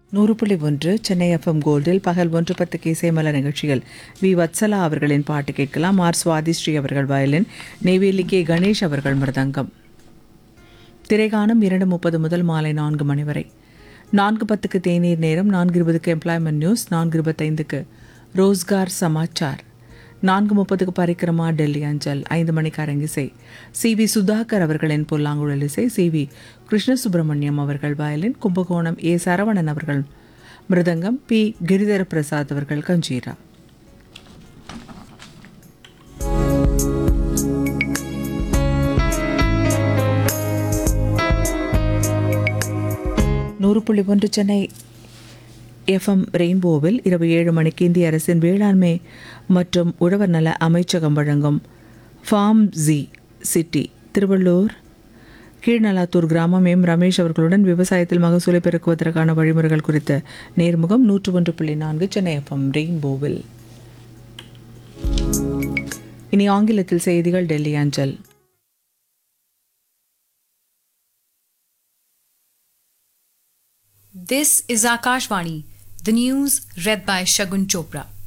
நூறு புள்ளி ஒன்று சென்னை எஃப்எம் கோல்டில் பகல் ஒன்று பத்துக்கு இசைமல நிகழ்ச்சியில் வி வத்சலா அவர்களின் பாட்டு கேட்கலாம் ஆர் சுவாதிஸ்ரீ அவர்கள் வயலின் நெய்வேலி கே கணேஷ் அவர்கள் மிருதங்கம் திரைகானம் இரண்டு முப்பது முதல் மாலை நான்கு மணி வரை நான்கு பத்துக்கு தேநீர் நேரம் நான்கு இருபதுக்கு எம்ப்ளாய்மெண்ட் நியூஸ் நான்கு இருபத்தைந்துக்கு ரோஸ்கார் சமாச்சார் நான்கு முப்பதுக்கு பரிக்கிரமா டெல்லி அஞ்சல் ஐந்து மணிக்கு அரங்கிசை சி வி சுதாகர் அவர்களின் புல்லாங்குழல் இசை சி வி கிருஷ்ணசுப்பிரமணியம் அவர்கள் வயலின் கும்பகோணம் ஏ சரவணன் அவர்கள் மிருதங்கம் பி கிரிதர பிரசாத் அவர்கள் கஞ்சீரா நூறு புள்ளி ஒன்று சென்னை எஃப்எம் ரெயின்போவில் இரவு ஏழு மணிக்கு இந்திய அரசின் வேளாண்மை மற்றும் உழவர் நல அமைச்சகம் வழங்கும் farm G city Tiruvallur Keezhnalathur கிராமம் எம் ரமேஷ் அவர்களுடன் விவசாயத்தில் மகசூலை பெருக்குவதற்கான வழிமுறைகள் குறித்த நேர்முகம் நூற்று ஒன்று புள்ளி நான்கு சென்னை எஃப்எம் ரெயின்போவில் இனி ஆங்கிலத்தில் செய்திகள் டெல்லி அஞ்சல் This is Akashvani, the news read by Shagun Chopra.